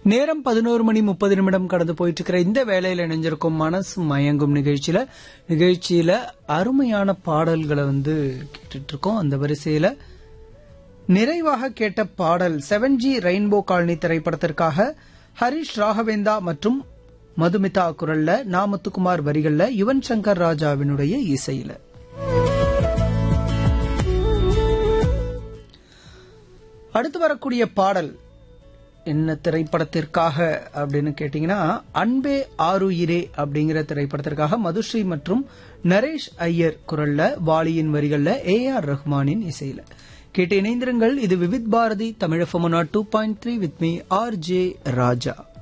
நேரம் பதினோரு மணி முப்பது நிமிடம் கடந்து போயிட்டு இருக்கிற இந்த வேலையில இணைஞ்சிருக்கும் மனசு மயங்கும் நிகழ்ச்சியில நிகழ்ச்சியில அருமையான பாடல்களை வந்து கேட்டுட்டு இருக்கோம் அந்த வரிசையில நிறைவாக கேட்ட பாடல் செவன் ஜி ரெயின்போ காலனி திரைப்படத்திற்காக ஹரிஷ் ராகவேந்தா மற்றும் மதுமிதா குரல்ல நாமத்துக்குமார் வரிகள்ல யுவன் சங்கர் ராஜாவினுடைய இசையில அடுத்து வரக்கூடிய பாடல் என்ன திரைப்படத்திற்காக அப்படின்னு கேட்டீங்கன்னா அன்பே ஆருயிரே அப்படிங்கிற திரைப்படத்திற்காக மதுஸ்ரீ மற்றும் நரேஷ் ஐயர் குரல்ல வாலியின் வரிகள்ல ஏ ஆர் ரஹ்மானின் இசையில கேட்டு இணைந்திருங்கள் இது Vividh Bharati Tamil two point three with me R J Raja